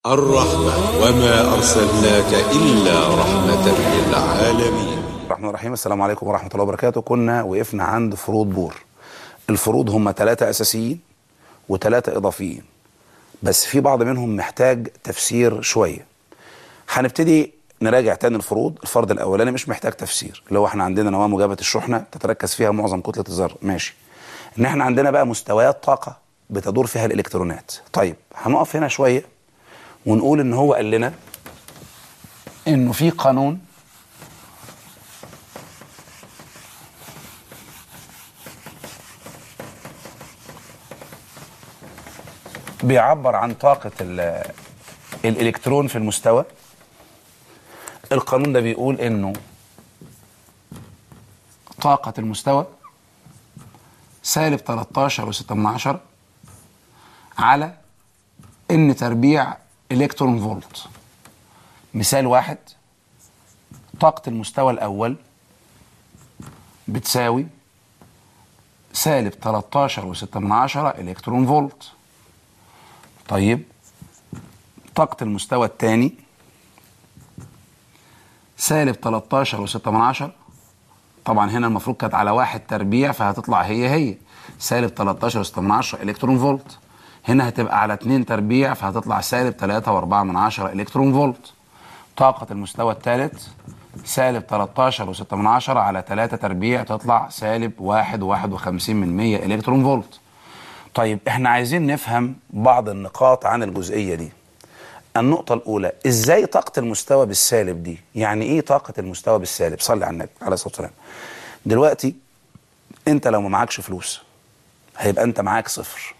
الرحمة وما أرسلناك إلا رحمة للعالمين الرحمن الرحيم السلام عليكم ورحمة الله وبركاته كنا وقفنا عند فروض بور الفروض هم ثلاثة أساسيين وثلاثة إضافيين بس في بعض منهم محتاج تفسير شوية هنبتدي نراجع تاني الفروض الفرض الأولاني مش محتاج تفسير اللي هو احنا عندنا نواة مجابة الشحنة تتركز فيها معظم كتلة الذرة ماشي ان احنا عندنا بقى مستويات طاقة بتدور فيها الإلكترونات طيب هنقف هنا شوية ونقول ان هو قال لنا انه في قانون بيعبر عن طاقة ال- الإلكترون في المستوى القانون ده بيقول إنه طاقة المستوى سالب 13 و6 من عشرة على إن تربيع إلكترون فولت مثال واحد طاقة المستوى الأول بتساوي سالب 13 و6 من عشرة إلكترون فولت طيب طاقة المستوى الثاني سالب 13 و6 من عشرة طبعا هنا المفروض كانت على واحد تربيع فهتطلع هي هي سالب 13 و6 من عشرة الكترون فولت هنا هتبقى على 2 تربيع فهتطلع سالب 3 و4 من عشرة الكترون فولت طاقة المستوى الثالث سالب 13 و6 من عشرة على 3 تربيع تطلع سالب 1 و51 من 100 الكترون فولت طيب احنا عايزين نفهم بعض النقاط عن الجزئية دي النقطة الأولى ازاي طاقة المستوى بالسالب دي يعني ايه طاقة المستوى بالسالب صلي على النبي عليه الصلاة والسلام دلوقتي انت لو ما معكش فلوس هيبقى انت معاك صفر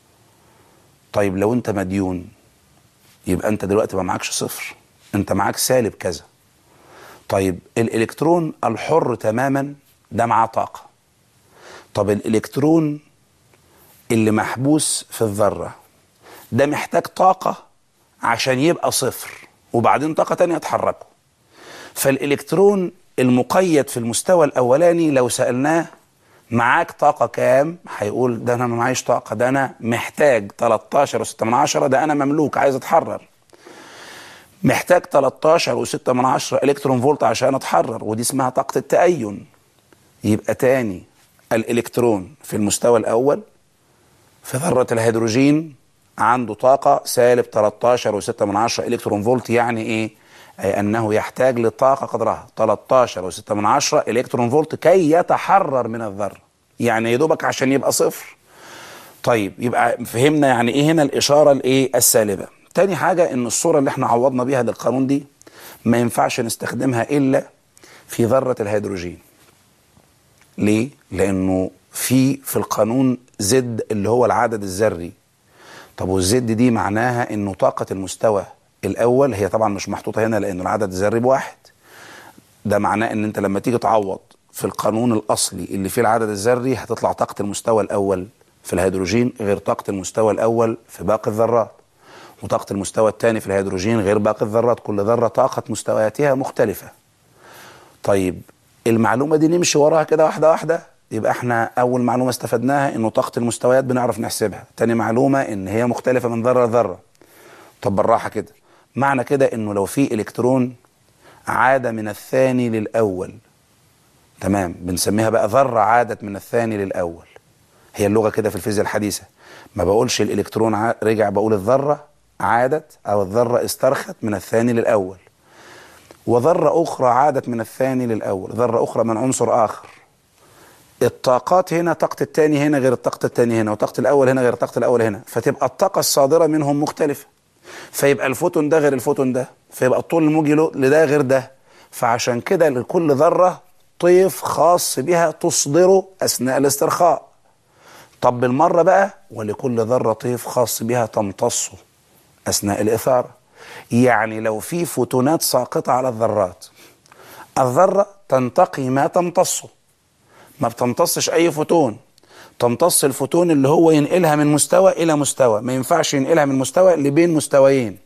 طيب لو انت مديون يبقى انت دلوقتي ما معكش صفر انت معاك سالب كذا طيب الالكترون الحر تماما ده معاه طاقة طب الالكترون اللي محبوس في الذرة ده محتاج طاقة عشان يبقى صفر وبعدين طاقة تانية تحركه فالإلكترون المقيد في المستوى الأولاني لو سألناه معاك طاقة كام هيقول ده أنا ما معيش طاقة ده أنا محتاج 13 و6 من عشرة ده أنا مملوك عايز أتحرر محتاج 13 و6 من عشرة إلكترون فولت عشان أتحرر ودي اسمها طاقة التأين يبقى تاني الإلكترون في المستوى الأول في ذرة الهيدروجين عنده طاقة سالب 13 و6 من عشرة إلكترون فولت يعني إيه؟ أي أنه يحتاج لطاقة قدرها 13 و6 من عشرة إلكترون فولت كي يتحرر من الذرة يعني يدوبك عشان يبقى صفر طيب يبقى فهمنا يعني إيه هنا الإشارة الإيه السالبة تاني حاجة إن الصورة اللي إحنا عوضنا بيها للقانون دي ما ينفعش نستخدمها إلا في ذرة الهيدروجين ليه؟ لأنه في في القانون زد اللي هو العدد الذري طب والزد دي معناها انه طاقة المستوى الاول هي طبعا مش محطوطة هنا لانه العدد الذري بواحد ده معناه ان انت لما تيجي تعوض في القانون الاصلي اللي فيه العدد الذري هتطلع طاقة المستوى الاول في الهيدروجين غير طاقة المستوى الاول في باقي الذرات وطاقة المستوى الثاني في الهيدروجين غير باقي الذرات كل ذرة طاقة مستوياتها مختلفة طيب المعلومة دي نمشي وراها كده واحدة واحدة يبقى احنا اول معلومه استفدناها انه طاقه المستويات بنعرف نحسبها تاني معلومه ان هي مختلفه من ذره لذره طب بالراحه كده معنى كده انه لو في الكترون عاد من الثاني للاول تمام بنسميها بقى ذره عادت من الثاني للاول هي اللغه كده في الفيزياء الحديثه ما بقولش الالكترون ع- رجع بقول الذره عادت او الذره استرخت من الثاني للاول وذره اخرى عادت من الثاني للاول ذره اخرى من عنصر اخر الطاقات هنا طاقة التاني هنا غير الطاقة التاني هنا وطاقة الأول هنا غير الطاقة الأول هنا فتبقى الطاقة الصادرة منهم مختلفة فيبقى الفوتون ده غير الفوتون ده فيبقى الطول الموجي له- لده غير ده فعشان كده لكل ذرة طيف خاص بها تصدره أثناء الاسترخاء طب بالمرة بقى ولكل ذرة طيف خاص بها تمتصه أثناء الإثارة يعني لو في فوتونات ساقطة على الذرات الذرة تنتقي ما تمتصه ما بتمتصش اي فوتون تمتص الفوتون اللي هو ينقلها من مستوى الى مستوى ما ينفعش ينقلها من مستوى لبين مستويين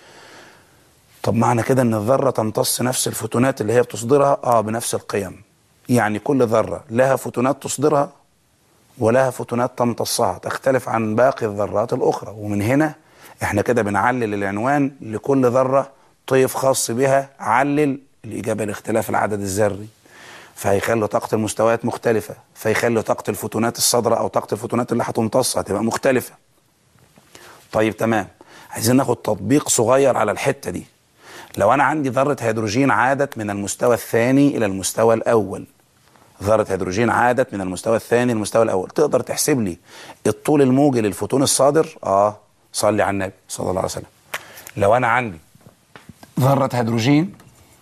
طب معنى كده ان الذره تمتص نفس الفوتونات اللي هي بتصدرها اه بنفس القيم يعني كل ذره لها فوتونات تصدرها ولها فوتونات تمتصها تختلف عن باقي الذرات الاخرى ومن هنا احنا كده بنعلل العنوان لكل ذره طيف خاص بها علل الاجابه لاختلاف العدد الذري فهيخلي طاقه المستويات مختلفه فيخلي طاقه الفوتونات الصادره او طاقه الفوتونات اللي هتمتص هتبقى مختلفه طيب تمام عايزين ناخد تطبيق صغير على الحته دي لو انا عندي ذره هيدروجين عادت من المستوى الثاني الى المستوى الاول ذره هيدروجين عادت من المستوى الثاني للمستوى الاول تقدر تحسب لي الطول الموجي للفوتون الصادر اه صلي على النبي صلى الله عليه وسلم لو انا عندي ذره هيدروجين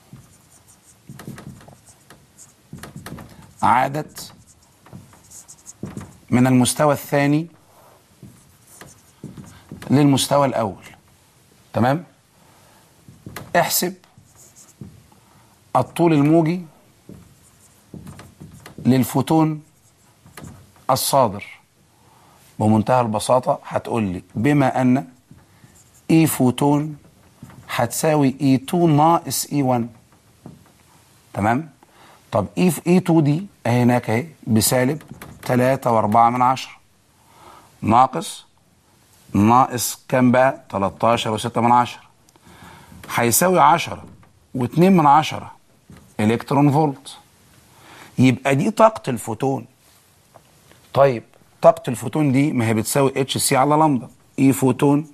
عادت من المستوى الثاني للمستوى الاول تمام احسب الطول الموجي للفوتون الصادر بمنتهى البساطة هتقول لي بما أن إي فوتون هتساوي إي 2 ناقص إي 1 تمام طب إي في إي 2 دي أهي هناك أهي بسالب 3 و4 من عشرة ناقص ناقص كام بقى 13 و6 من عشرة هيساوي 10 و2 من عشرة الكترون فولت يبقى دي طاقة الفوتون طيب طاقة الفوتون دي ما هي بتساوي اتش سي على لمبدا اي فوتون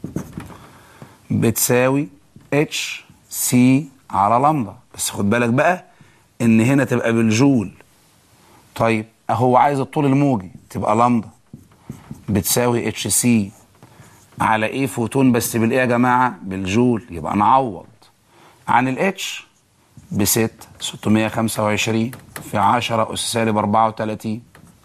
بتساوي اتش سي على لمبدا بس خد بالك بقى ان هنا تبقى بالجول طيب اهو عايز الطول الموجي تبقى لمبدا بتساوي اتش سي على ايه فوتون بس بالايه يا جماعه بالجول يبقى نعوض عن الاتش ب 6 625 في 10 اس سالب 34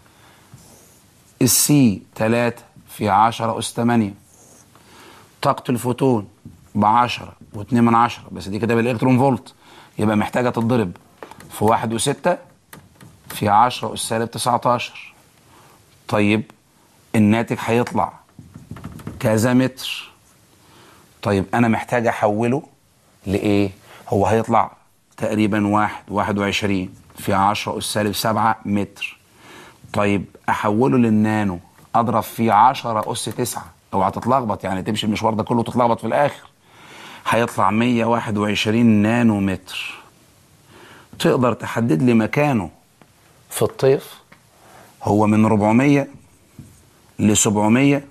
السي 3 في 10 اس 8 طاقة الفوتون ب 10 و2 من 10 بس دي كده بالالكترون فولت يبقى محتاجة تتضرب في 1 و6 في 10 اس سالب 19 طيب الناتج هيطلع كذا متر طيب انا محتاج احوله لايه هو هيطلع تقريبا واحد واحد وعشرين في عشرة أس سالب سبعة متر طيب أحوله للنانو أضرب فيه عشرة أس تسعة اوعى تتلخبط يعني تمشي المشوار ده كله تتلخبط في الآخر هيطلع مية واحد وعشرين نانو متر تقدر تحدد لي مكانه في الطيف هو من 400 ل 700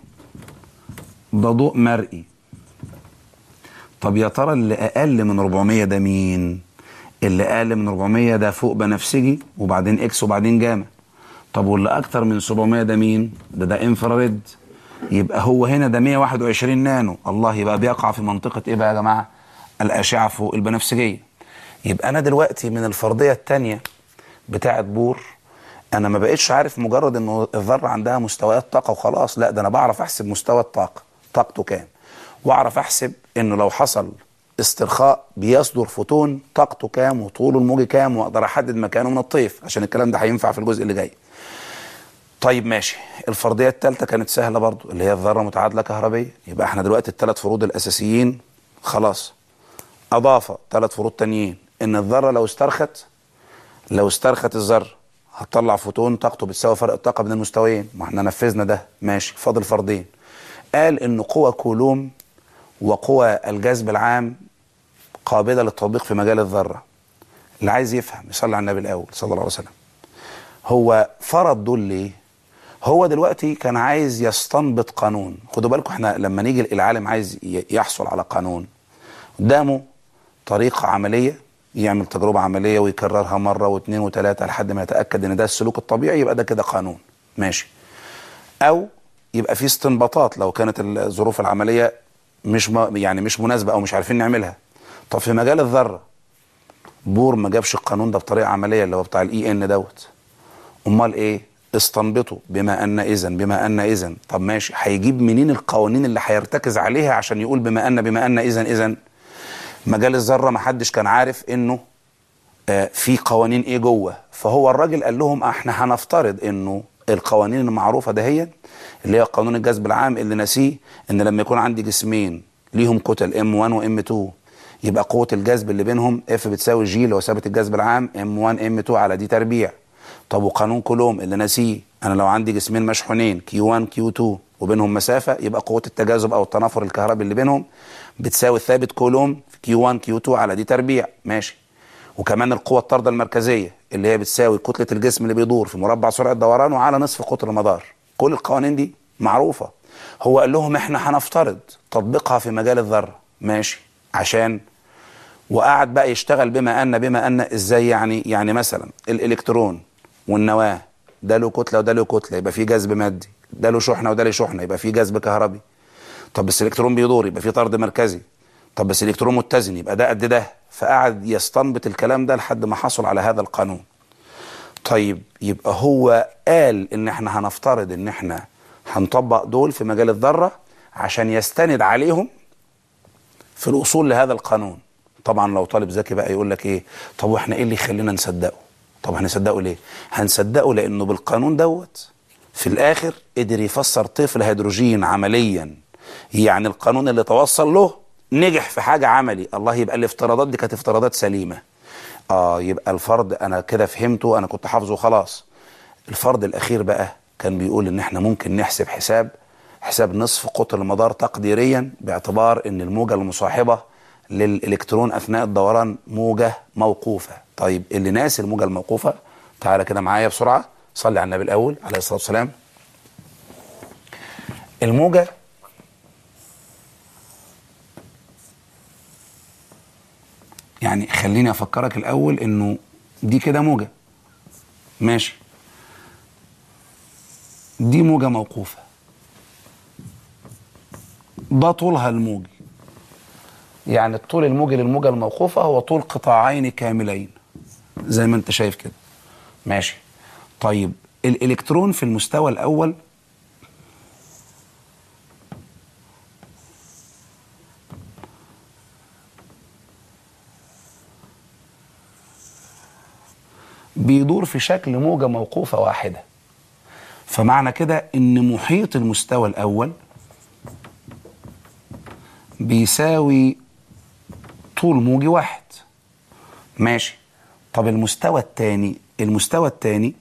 ده ضوء مرئي طب يا ترى اللي اقل من 400 ده مين اللي اقل من 400 ده فوق بنفسجي وبعدين اكس وبعدين جاما طب واللي اكتر من 700 ده مين ده ده انفراريد يبقى هو هنا ده 121 نانو الله يبقى بيقع في منطقة ايه بقى يا جماعة الاشعة فوق البنفسجية يبقى انا دلوقتي من الفرضية التانية بتاعة بور انا ما بقتش عارف مجرد انه الذرة عندها مستويات طاقة وخلاص لا ده انا بعرف احسب مستوى الطاقة طاقته كام واعرف احسب انه لو حصل استرخاء بيصدر فوتون طاقته كام وطوله الموجي كام واقدر احدد مكانه من الطيف عشان الكلام ده هينفع في الجزء اللي جاي طيب ماشي الفرضيه الثالثه كانت سهله برضو اللي هي الذره متعادله كهربيه يبقى احنا دلوقتي الثلاث فروض الاساسيين خلاص اضاف ثلاث فروض تانيين ان الذره لو استرخت لو استرخت الذره هتطلع فوتون طاقته بتساوي فرق الطاقه بين المستويين ما احنا نفذنا ده ماشي فاضل فرضين قال ان قوى كولوم وقوى الجذب العام قابله للتطبيق في مجال الذره اللي عايز يفهم يصلي على النبي الاول صلى الله عليه وسلم هو فرض دول ليه هو دلوقتي كان عايز يستنبط قانون خدوا بالكم احنا لما نيجي العالم عايز يحصل على قانون قدامه طريقة عملية يعمل تجربة عملية ويكررها مرة واثنين وثلاثة لحد ما يتأكد ان ده السلوك الطبيعي يبقى ده كده قانون ماشي او يبقى في استنباطات لو كانت الظروف العملية مش م... يعني مش مناسبة او مش عارفين نعملها طب في مجال الذرة بور ما جابش القانون ده بطريقة عملية اللي هو بتاع الاي ان دوت امال ايه استنبطوا بما ان اذا بما ان اذا طب ماشي هيجيب منين القوانين اللي هيرتكز عليها عشان يقول بما ان بما ان اذا اذا مجال الذره ما حدش كان عارف انه آه في قوانين ايه جوه فهو الراجل قال لهم احنا هنفترض انه القوانين المعروفه دهيا اللي هي قانون الجذب العام اللي ناسيه ان لما يكون عندي جسمين ليهم كتل ام 1 وام 2 يبقى قوه الجذب اللي بينهم اف بتساوي جي اللي هو ثابت الجذب العام ام 1 ام 2 على دي تربيع طب وقانون كولوم اللي ناسيه انا لو عندي جسمين مشحونين كيو 1 كيو 2 وبينهم مسافه يبقى قوه التجاذب او التنافر الكهربي اللي بينهم بتساوي ثابت كولوم في كيو 1 كيو 2 على دي تربيع ماشي وكمان القوه الطارده المركزيه اللي هي بتساوي كتله الجسم اللي بيدور في مربع سرعه دورانه على نصف قطر المدار كل القوانين دي معروفه هو قال لهم احنا هنفترض تطبيقها في مجال الذره ماشي عشان وقعد بقى يشتغل بما ان بما ان ازاي يعني يعني مثلا الالكترون والنواه ده له كتله وده له كتله يبقى في جذب مادي ده له شحنه وده له شحنه يبقى في جذب كهربي طب بس الالكترون بيدور يبقى في طرد مركزي طب بس الالكترون متزن يبقى ده قد ده فقعد يستنبط الكلام ده لحد ما حصل على هذا القانون طيب يبقى هو قال ان احنا هنفترض ان احنا هنطبق دول في مجال الذره عشان يستند عليهم في الوصول لهذا القانون طبعا لو طالب ذكي بقى يقول لك ايه طب واحنا ايه اللي يخلينا نصدقه طب هنصدقه ليه هنصدقه لانه بالقانون دوت في الاخر قدر يفسر طيف الهيدروجين عمليا يعني القانون اللي توصل له نجح في حاجه عملي الله يبقى الافتراضات دي كانت افتراضات سليمه اه يبقى الفرض انا كده فهمته انا كنت حافظه خلاص الفرض الاخير بقى كان بيقول ان احنا ممكن نحسب حساب حساب نصف قطر المدار تقديريا باعتبار ان الموجه المصاحبه للالكترون اثناء الدوران موجه موقوفه طيب اللي ناسي الموجه الموقوفه تعالى كده معايا بسرعه صلي على النبي الاول عليه الصلاه والسلام الموجه يعني خليني افكرك الاول انه دي كده موجه ماشي دي موجه موقوفه ده طولها الموجي يعني الطول الموجي للموجه الموقوفه هو طول قطاعين كاملين زي ما انت شايف كده ماشي طيب الالكترون في المستوى الاول بيدور في شكل موجة موقوفة واحدة فمعنى كده ان محيط المستوى الاول بيساوي طول موجي واحد ماشي طب المستوى الثاني المستوى الثاني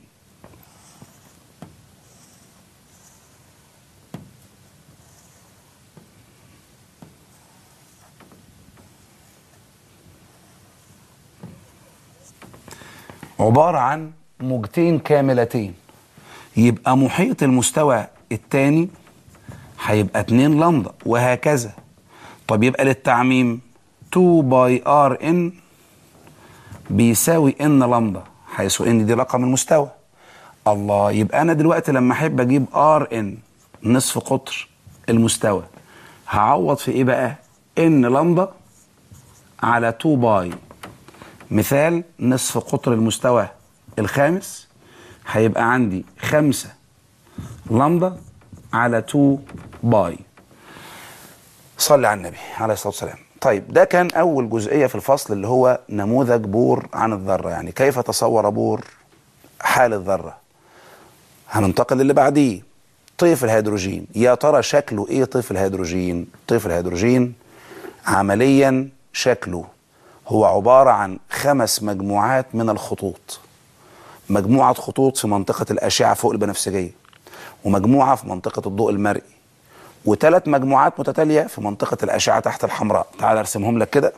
عبارة عن موجتين كاملتين يبقى محيط المستوى الثاني هيبقى 2 لمدة وهكذا طب يبقى للتعميم 2 باي ار ان بيساوي ان لمدة حيث ان دي رقم المستوى الله يبقى انا دلوقتي لما احب اجيب ار ان نصف قطر المستوى هعوض في ايه بقى ان لمدة على 2 باي مثال نصف قطر المستوى الخامس هيبقى عندي خمسة لمدة على 2 باي صلي على النبي عليه الصلاة والسلام طيب ده كان أول جزئية في الفصل اللي هو نموذج بور عن الذرة يعني كيف تصور بور حال الذرة هننتقل للي بعديه طيف الهيدروجين يا ترى شكله ايه طيف الهيدروجين طيف الهيدروجين عمليا شكله هو عبارة عن خمس مجموعات من الخطوط مجموعة خطوط في منطقة الأشعة فوق البنفسجية ومجموعة في منطقة الضوء المرئي وثلاث مجموعات متتالية في منطقة الأشعة تحت الحمراء تعال أرسمهم لك كده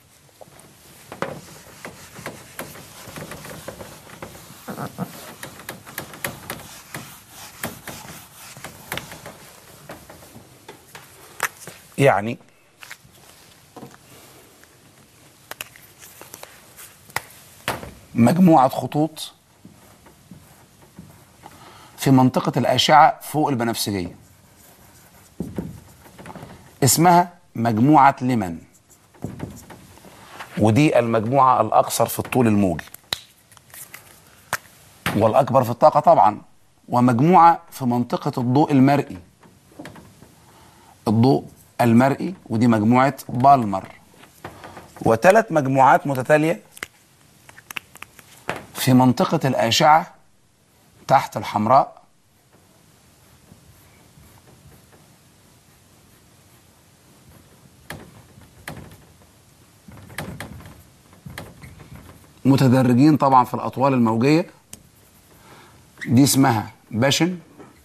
يعني مجموعة خطوط في منطقة الأشعة فوق البنفسجية اسمها مجموعة ليمن ودي المجموعة الأقصر في الطول الموجي والأكبر في الطاقة طبعا ومجموعة في منطقة الضوء المرئي الضوء المرئي ودي مجموعة بالمر وثلاث مجموعات متتالية في منطقة الأشعة تحت الحمراء متدرجين طبعا في الأطوال الموجية دي اسمها باشن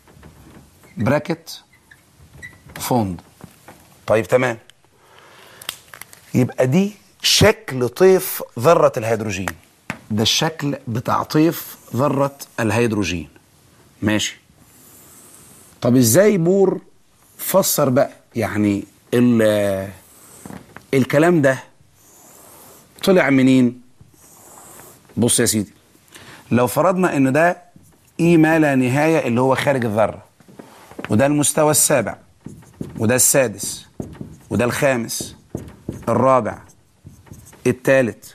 براكت فوند طيب تمام يبقى دي شكل طيف ذرة الهيدروجين ده الشكل بتاع طيف ذرة الهيدروجين ماشي طب ازاي بور فسر بقى يعني ال الكلام ده طلع منين بص يا سيدي لو فرضنا ان ده اي ما لا نهايه اللي هو خارج الذره وده المستوى السابع وده السادس وده الخامس الرابع الثالث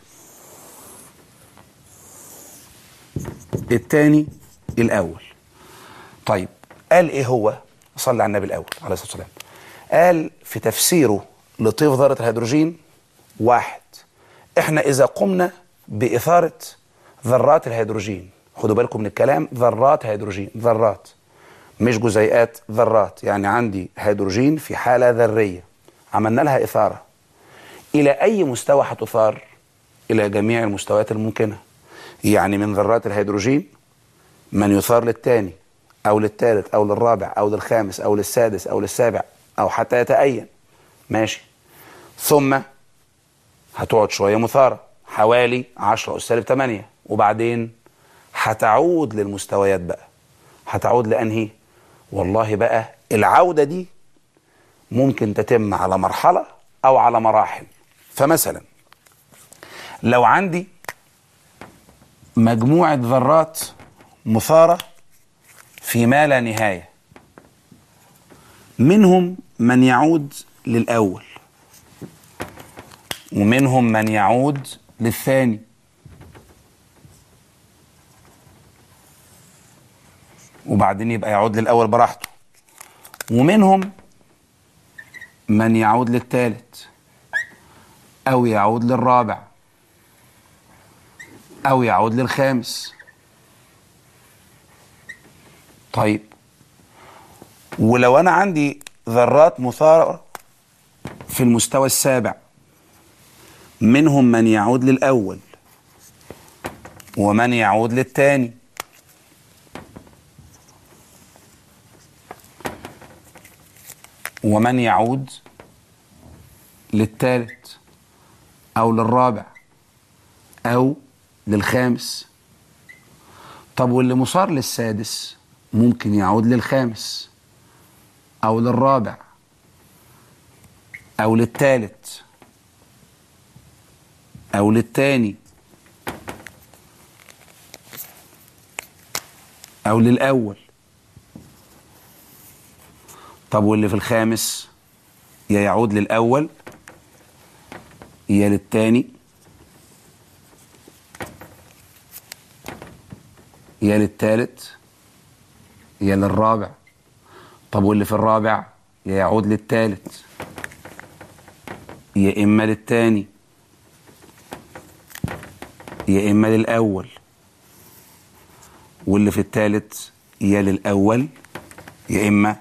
الثاني الاول طيب قال ايه هو صلى على النبي الاول عليه الصلاه والسلام قال في تفسيره لطيف ذره الهيدروجين واحد احنا اذا قمنا باثاره ذرات الهيدروجين خدوا بالكم من الكلام ذرات هيدروجين ذرات مش جزيئات ذرات يعني عندي هيدروجين في حاله ذريه عملنا لها اثاره الى اي مستوى هتثار الى جميع المستويات الممكنه يعني من ذرات الهيدروجين من يثار للثاني او للثالث او للرابع او للخامس او للسادس او للسابع او حتى يتأين ماشي ثم هتقعد شويه مثاره حوالي 10 اس سالب 8 وبعدين هتعود للمستويات بقى هتعود لانهي والله بقى العوده دي ممكن تتم على مرحله او على مراحل فمثلا لو عندي مجموعه ذرات مثاره في ما لا نهايه منهم من يعود للاول ومنهم من يعود للثاني وبعدين يبقى يعود للاول براحته ومنهم من يعود للثالث او يعود للرابع او يعود للخامس طيب ولو انا عندي ذرات مثاره في المستوى السابع منهم من يعود للاول ومن يعود للثاني ومن يعود للثالث او للرابع او للخامس طب واللي مثار للسادس ممكن يعود للخامس او للرابع او للثالث او للثاني او للاول طب واللي في الخامس يا يعود للاول يا للثاني يا للثالث يا للرابع طب واللي في الرابع يا يعود للثالث يا اما للثاني يا اما للاول واللي في الثالث يا للاول يا اما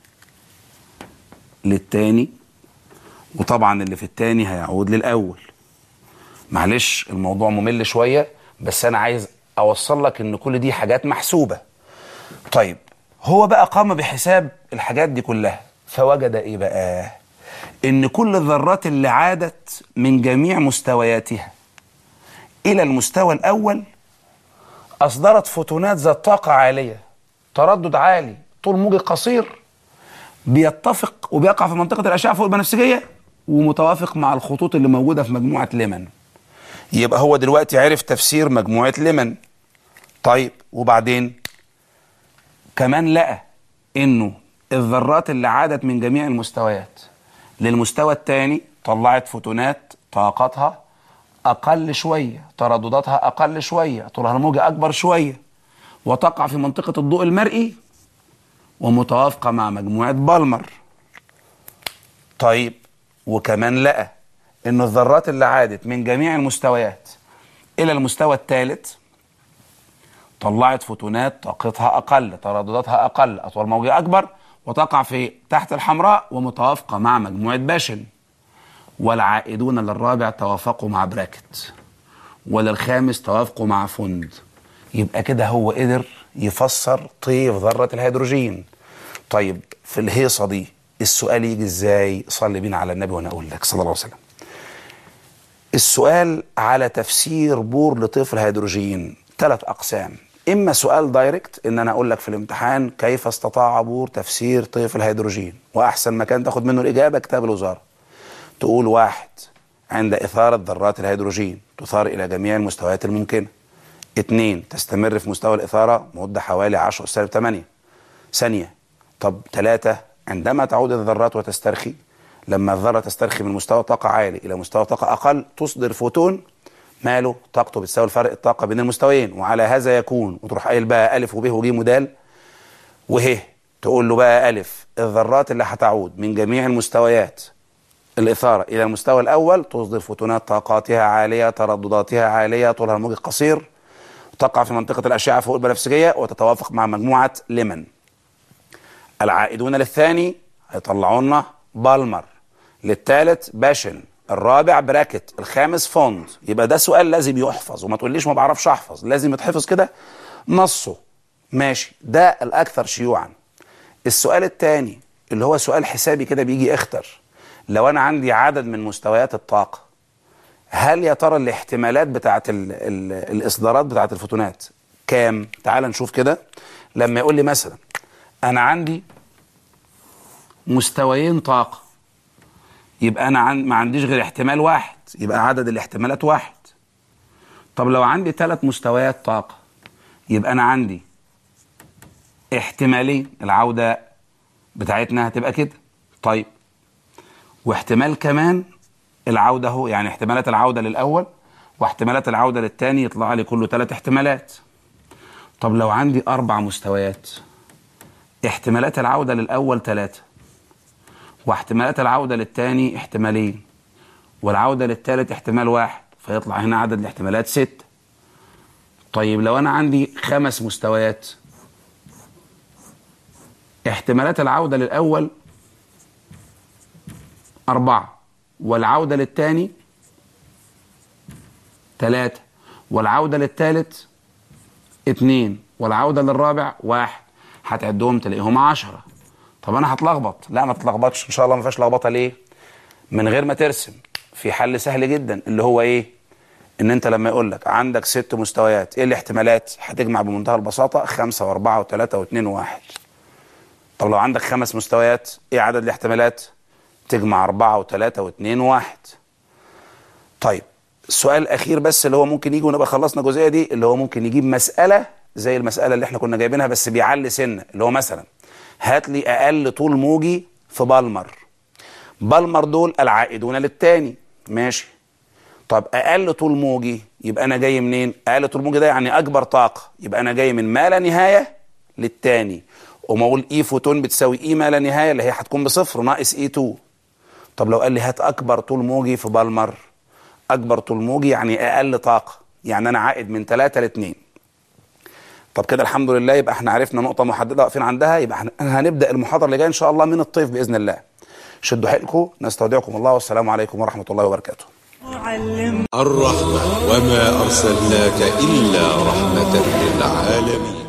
للتاني وطبعا اللي في التاني هيعود للاول معلش الموضوع ممل شويه بس انا عايز اوصل لك ان كل دي حاجات محسوبه طيب هو بقى قام بحساب الحاجات دي كلها فوجد ايه بقى ان كل الذرات اللي عادت من جميع مستوياتها الى المستوى الاول اصدرت فوتونات ذات طاقه عاليه تردد عالي طول موجي قصير بيتفق وبيقع في منطقه الاشعه فوق البنفسجيه ومتوافق مع الخطوط اللي موجوده في مجموعه ليمن يبقى هو دلوقتي عرف تفسير مجموعه ليمن طيب وبعدين كمان لقى انه الذرات اللي عادت من جميع المستويات للمستوى الثاني طلعت فوتونات طاقتها اقل شويه تردداتها اقل شويه طولها الموجي اكبر شويه وتقع في منطقه الضوء المرئي ومتوافقه مع مجموعه بالمر طيب وكمان لقى ان الذرات اللي عادت من جميع المستويات الى المستوى الثالث طلعت فوتونات طاقتها اقل تردداتها اقل اطول موجي اكبر وتقع في تحت الحمراء ومتوافقه مع مجموعه باشن والعائدون للرابع توافقوا مع براكت وللخامس توافقوا مع فند يبقى كده هو قدر يفسر طيف ذره الهيدروجين طيب في الهيصه دي السؤال يجي ازاي صلي بينا على النبي وانا اقول لك صلى الله عليه وسلم السؤال على تفسير بور لطيف الهيدروجين ثلاث اقسام اما سؤال دايركت ان انا اقول لك في الامتحان كيف استطاع بور تفسير طيف الهيدروجين واحسن مكان تاخد منه الاجابه كتاب الوزاره تقول واحد عند اثاره ذرات الهيدروجين تثار الى جميع المستويات الممكنه اثنين تستمر في مستوى الاثاره مده حوالي 10 سالب 8 ثانيه طب ثلاثه عندما تعود الذرات وتسترخي لما الذره تسترخي من مستوى طاقه عالي الى مستوى طاقه اقل تصدر فوتون ماله طاقته بتساوي الفرق الطاقه بين المستويين وعلى هذا يكون وتروح قايل بقى الف وب وج ودال وه تقول له بقى الف الذرات اللي هتعود من جميع المستويات الاثاره الى المستوى الاول تصدر فوتونات طاقاتها عاليه تردداتها عاليه طولها الموجي قصير تقع في منطقه الاشعه فوق البنفسجيه وتتوافق مع مجموعه ليمن العائدون للثاني هيطلعوا لنا بالمر للثالث باشن الرابع براكت الخامس فوند يبقى ده سؤال لازم يحفظ وما تقوليش ما بعرفش احفظ لازم يتحفظ كده نصه ماشي ده الاكثر شيوعا السؤال الثاني اللي هو سؤال حسابي كده بيجي اختر لو انا عندي عدد من مستويات الطاقه هل يا ترى الاحتمالات بتاعت ال ال الاصدارات بتاعت الفوتونات كام تعال نشوف كده لما يقول لي مثلا انا عندي مستويين طاقه يبقى انا عن ما عنديش غير احتمال واحد يبقى عدد الاحتمالات واحد طب لو عندي ثلاث مستويات طاقه يبقى انا عندي احتمالين العوده بتاعتنا هتبقى كده طيب واحتمال كمان العوده اهو يعني احتمالات العوده للاول واحتمالات العوده للثاني يطلع لي كله ثلاث احتمالات طب لو عندي اربع مستويات احتمالات العوده للاول ثلاثه واحتمالات العودة للتاني احتمالين والعودة للتالت احتمال واحد فيطلع هنا عدد الاحتمالات ست طيب لو أنا عندي خمس مستويات احتمالات العودة للأول أربعة والعودة للتاني ثلاثة والعودة للتالت اتنين والعودة للرابع واحد هتعدهم تلاقيهم عشرة طب انا هتلخبط لا ما تتلخبطش ان شاء الله ما فيهاش لخبطه ليه من غير ما ترسم في حل سهل جدا اللي هو ايه ان انت لما يقول لك عندك ست مستويات ايه الاحتمالات هتجمع بمنتهى البساطه خمسة واربعة وثلاثة واثنين وواحد طب لو عندك خمس مستويات ايه عدد الاحتمالات تجمع أربعة وثلاثة واثنين وواحد طيب السؤال الأخير بس اللي هو ممكن يجي ونبقى خلصنا الجزئية دي اللي هو ممكن يجيب مسألة زي المسألة اللي احنا كنا جايبينها بس بيعلي سنة اللي هو مثلا هات لي اقل طول موجي في بالمر بالمر دول العائدون للتاني ماشي طب اقل طول موجي يبقى انا جاي منين اقل طول موجي ده يعني اكبر طاقه يبقى انا جاي من ما لا نهايه للتاني وما اقول اي فوتون بتساوي اي ما لا نهايه اللي هي هتكون بصفر ناقص اي 2 طب لو قال لي هات اكبر طول موجي في بالمر اكبر طول موجي يعني اقل طاقه يعني انا عائد من 3 ل 2 طب كده الحمد لله يبقى احنا عرفنا نقطة محددة واقفين عندها يبقى احنا هنبدأ المحاضرة اللي جاية إن شاء الله من الطيف بإذن الله. شدوا حيلكم نستودعكم الله والسلام عليكم ورحمة الله وبركاته. الرحمة وما أرسلناك إلا رحمة للعالمين